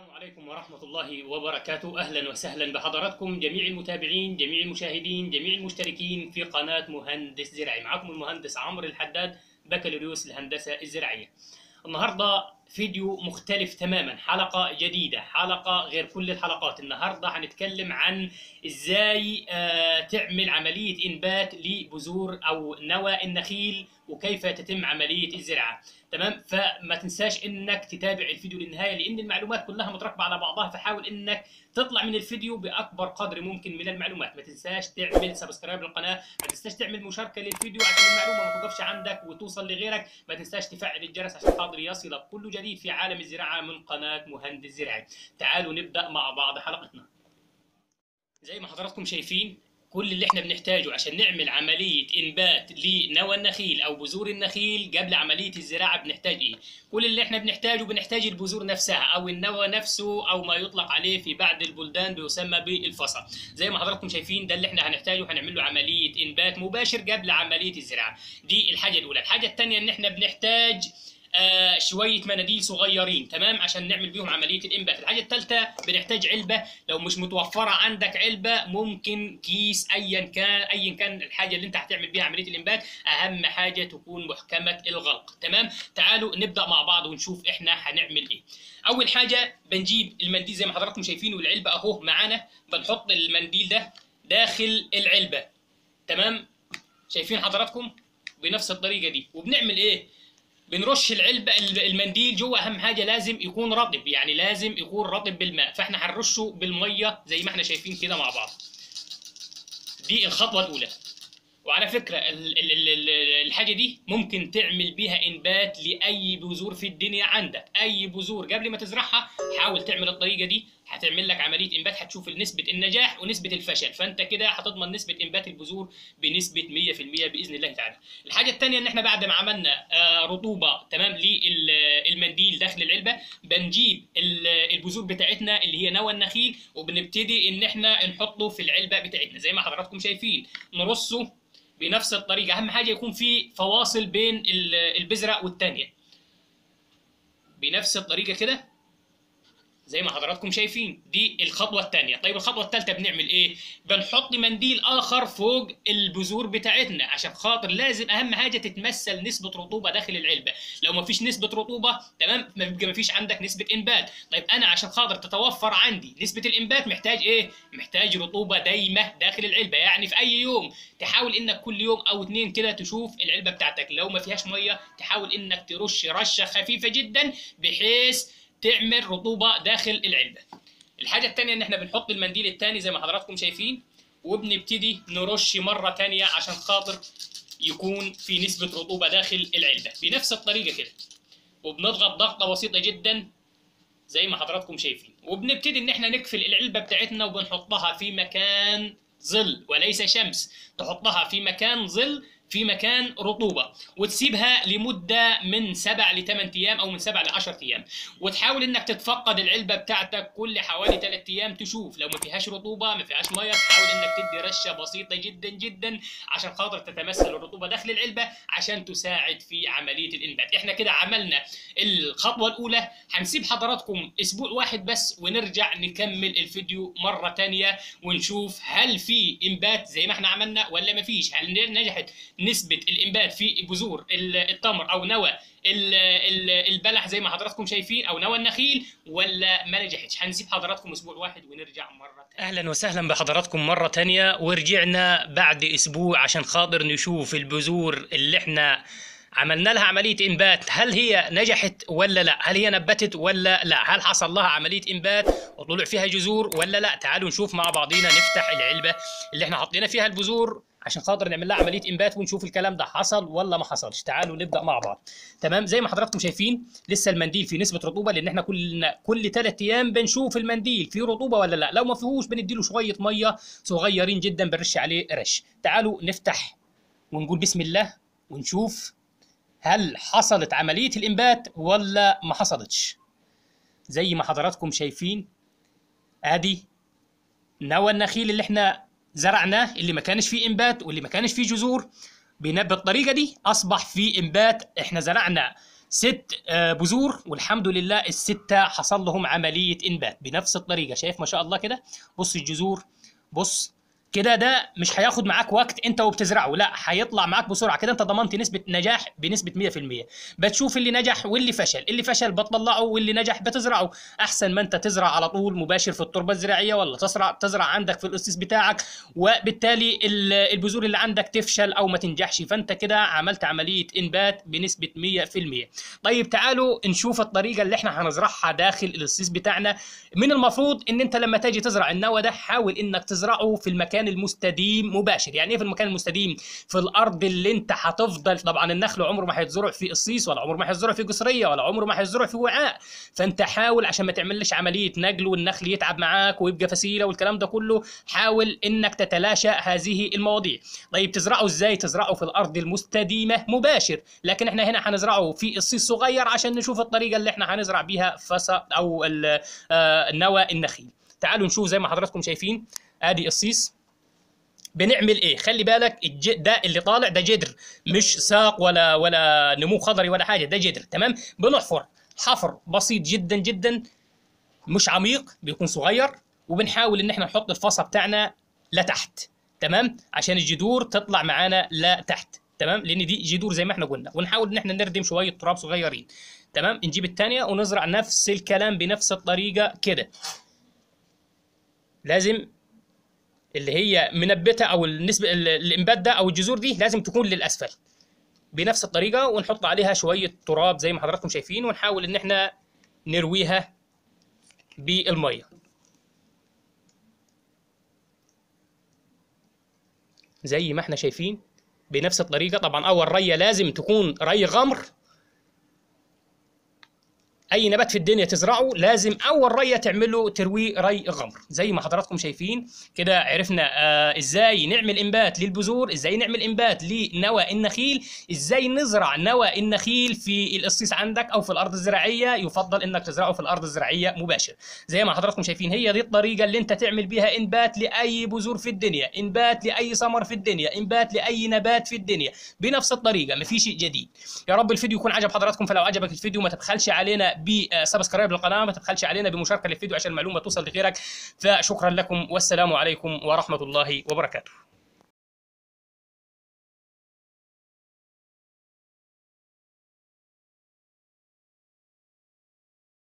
عليكم ورحمة الله وبركاته أهلا وسهلا بحضراتكم جميع المتابعين جميع المشاهدين جميع المشتركين في قناة مهندس زراعي معكم المهندس عمرو الحداد بكالوريوس الهندسة الزراعية النهاردة فيديو مختلف تماما حلقة جديدة حلقة غير كل الحلقات النهاردة هنتكلم عن ازاي آه، تعمل عملية انبات لبذور او نوى النخيل وكيف تتم عملية الزراعة تمام فما تنساش انك تتابع الفيديو للنهاية لان المعلومات كلها متركبة على بعضها فحاول انك تطلع من الفيديو باكبر قدر ممكن من المعلومات ما تنساش تعمل سبسكرايب للقناة ما تنساش تعمل مشاركة للفيديو عشان المعلومة ما توقفش عندك وتوصل لغيرك ما تنساش تفعل الجرس عشان خاطر يصلك كل جديد في عالم الزراعة من قناة مهندس زراعي تعالوا نبدأ مع بعض حلقتنا زي ما حضراتكم شايفين كل اللي احنا بنحتاجه عشان نعمل عملية انبات لنوى النخيل او بذور النخيل قبل عملية الزراعة بنحتاج ايه؟ كل اللي احنا بنحتاجه بنحتاج البذور نفسها او النوى نفسه او ما يطلق عليه في بعض البلدان بيسمى بالفصل زي ما حضراتكم شايفين ده اللي احنا هنحتاجه هنعمل له عملية انبات مباشر قبل عملية الزراعة دي الحاجة الاولى الحاجة الثانية ان احنا بنحتاج آه شويه مناديل صغيرين تمام عشان نعمل بيهم عمليه الانبات الحاجه الثالثه بنحتاج علبه لو مش متوفره عندك علبه ممكن كيس ايا كان ايا كان الحاجه اللي انت هتعمل بيها عمليه الانبات اهم حاجه تكون محكمه الغلق تمام تعالوا نبدا مع بعض ونشوف احنا هنعمل ايه اول حاجه بنجيب المنديل زي ما حضراتكم شايفين والعلبه اهو معانا بنحط المنديل ده داخل العلبه تمام شايفين حضراتكم بنفس الطريقه دي وبنعمل ايه بنرش العلبه المنديل جوه اهم حاجه لازم يكون رطب يعني لازم يكون رطب بالماء فاحنا هنرشه بالميه زي ما احنا شايفين كده مع بعض دي الخطوه الاولى وعلى فكره ال ال ال ال الحاجه دي ممكن تعمل بيها انبات لاي بذور في الدنيا عندك اي بذور قبل ما تزرعها حاول تعمل الطريقه دي هتعمل لك عمليه انبات هتشوف نسبه النجاح ونسبه الفشل فانت كده هتضمن نسبه انبات البذور بنسبه 100% باذن الله تعالى الحاجه الثانيه ان احنا بعد ما عملنا آه رطوبه تمام للمنديل داخل العلبه بنجيب البذور بتاعتنا اللي هي نوى النخيل وبنبتدي ان احنا نحطه في العلبه بتاعتنا زي ما حضراتكم شايفين نرصه بنفس الطريقه اهم حاجه يكون في فواصل بين البذره والثانيه بنفس الطريقه كده زي ما حضراتكم شايفين دي الخطوة الثانية طيب الخطوة الثالثة بنعمل ايه بنحط منديل اخر فوق البذور بتاعتنا عشان خاطر لازم اهم حاجة تتمثل نسبة رطوبة داخل العلبة لو ما فيش نسبة رطوبة تمام ما بيبقى ما فيش عندك نسبة انبات طيب انا عشان خاطر تتوفر عندي نسبة الانبات محتاج ايه محتاج رطوبة دايمة داخل العلبة يعني في اي يوم تحاول انك كل يوم او اتنين كده تشوف العلبة بتاعتك لو ما فيهاش مية تحاول انك ترش رشة خفيفة جدا بحيث تعمل رطوبه داخل العلبه الحاجه الثانيه ان احنا بنحط المنديل الثاني زي ما حضراتكم شايفين وبنبتدي نرش مره ثانيه عشان خاطر يكون في نسبه رطوبه داخل العلبه بنفس الطريقه كده وبنضغط ضغطه بسيطه جدا زي ما حضراتكم شايفين وبنبتدي ان احنا نقفل العلبه بتاعتنا وبنحطها في مكان ظل وليس شمس تحطها في مكان ظل في مكان رطوبة وتسيبها لمدة من سبع لثمان أيام أو من سبع لعشر أيام وتحاول إنك تتفقد العلبة بتاعتك كل حوالي ثلاث أيام تشوف لو ما فيهاش رطوبة ما فيهاش مية تحاول إنك تدي رشة بسيطة جدا جدا عشان خاطر تتمثل الرطوبة داخل العلبة عشان تساعد في عملية الإنبات إحنا كده عملنا الخطوة الأولى هنسيب حضراتكم أسبوع واحد بس ونرجع نكمل الفيديو مرة تانية ونشوف هل في إنبات زي ما إحنا عملنا ولا ما فيش هل نجحت نسبة الإنبات في بذور التمر أو نوى البلح زي ما حضراتكم شايفين أو نوى النخيل ولا ما نجحتش هنسيب حضراتكم أسبوع واحد ونرجع مرة تانية أهلا وسهلا بحضراتكم مرة تانية ورجعنا بعد أسبوع عشان خاطر نشوف البذور اللي احنا عملنا لها عملية إنبات هل هي نجحت ولا لا هل هي نبتت ولا لا هل حصل لها عملية إنبات وطلع فيها جذور ولا لا تعالوا نشوف مع بعضينا نفتح العلبة اللي احنا حطينا فيها البذور عشان خاطر نعمل لها عمليه انبات ونشوف الكلام ده حصل ولا ما حصلش تعالوا نبدا مع بعض تمام زي ما حضراتكم شايفين لسه المنديل فيه نسبه رطوبه لان احنا كل كل ثلاث ايام بنشوف المنديل فيه رطوبه ولا لا لو ما فيهوش بنديله شويه ميه صغيرين جدا بنرش عليه رش تعالوا نفتح ونقول بسم الله ونشوف هل حصلت عمليه الانبات ولا ما حصلتش زي ما حضراتكم شايفين ادي نوى النخيل اللي احنا زرعناه اللي ما كانش فيه انبات واللي ما كانش فيه جذور بالطريقه دي اصبح في انبات احنا زرعنا ست آه، بذور والحمد لله الستة حصل لهم عملية إنبات بنفس الطريقة شايف ما شاء الله كده بص الجذور بص كده ده مش هياخد معاك وقت انت وبتزرعه لا هيطلع معاك بسرعه كده انت ضمنت نسبه نجاح بنسبه 100% بتشوف اللي نجح واللي فشل اللي فشل بتطلعه واللي نجح بتزرعه احسن ما انت تزرع على طول مباشر في التربه الزراعيه ولا تزرع تزرع عندك في القصيص بتاعك وبالتالي ال- البذور اللي عندك تفشل او ما تنجحش فانت كده عملت عمليه انبات بنسبه 100% طيب تعالوا نشوف الطريقه اللي احنا هنزرعها داخل القصيص بتاعنا من المفروض ان انت لما تيجي تزرع النوى ده حاول انك تزرعه في المكان المستديم مباشر يعني ايه في المكان المستديم في الارض اللي انت هتفضل طبعا النخل عمره ما هيتزرع في قصيص ولا عمره ما هيتزرع في قصريه ولا عمره ما هيتزرع في وعاء فانت حاول عشان ما تعملش عمليه نقل والنخل يتعب معاك ويبقى فسيله والكلام ده كله حاول انك تتلاشى هذه المواضيع طيب تزرعه ازاي تزرعه في الارض المستديمه مباشر لكن احنا هنا هنزرعه في قصيص صغير عشان نشوف الطريقه اللي احنا هنزرع بيها فص او ال- آه، النوى النخيل تعالوا نشوف زي ما حضراتكم شايفين ادي قصيص بنعمل ايه خلي بالك الج... ده اللي طالع ده جدر مش ساق ولا ولا نمو خضري ولا حاجه ده جدر تمام بنحفر حفر بسيط جدا جدا مش عميق بيكون صغير وبنحاول ان احنا نحط الفصة بتاعنا لتحت تمام عشان الجذور تطلع معانا لتحت تمام لان دي جذور زي ما احنا قلنا ونحاول ان احنا نردم شويه تراب صغيرين تمام نجيب الثانيه ونزرع نفس الكلام بنفس الطريقه كده لازم اللي هي منبته او النسبه ال- الانبات ده او الجذور دي لازم تكون للاسفل بنفس الطريقه ونحط عليها شويه تراب زي ما حضراتكم شايفين ونحاول ان احنا نرويها بالميه زي ما احنا شايفين بنفس الطريقه طبعا اول ريه لازم تكون ري غمر اي نبات في الدنيا تزرعه لازم اول ريه تعمله ترويه ري غمر زي ما حضراتكم شايفين كده عرفنا آه ازاي نعمل انبات للبذور ازاي نعمل انبات لنوى النخيل ازاي نزرع نوى النخيل في القصيص عندك او في الارض الزراعيه يفضل انك تزرعه في الارض الزراعيه مباشر زي ما حضراتكم شايفين هي دي الطريقه اللي انت تعمل بيها انبات لاي بذور في الدنيا انبات لاي ثمر في الدنيا انبات لاي نبات في الدنيا بنفس الطريقه مفيش شيء جديد يا رب الفيديو يكون عجب حضراتكم فلو عجبك الفيديو ما تبخلش علينا بسبسكرايب للقناه ما تبخلش علينا بمشاركه للفيديو عشان المعلومه توصل لغيرك فشكرا لكم والسلام عليكم ورحمه الله وبركاته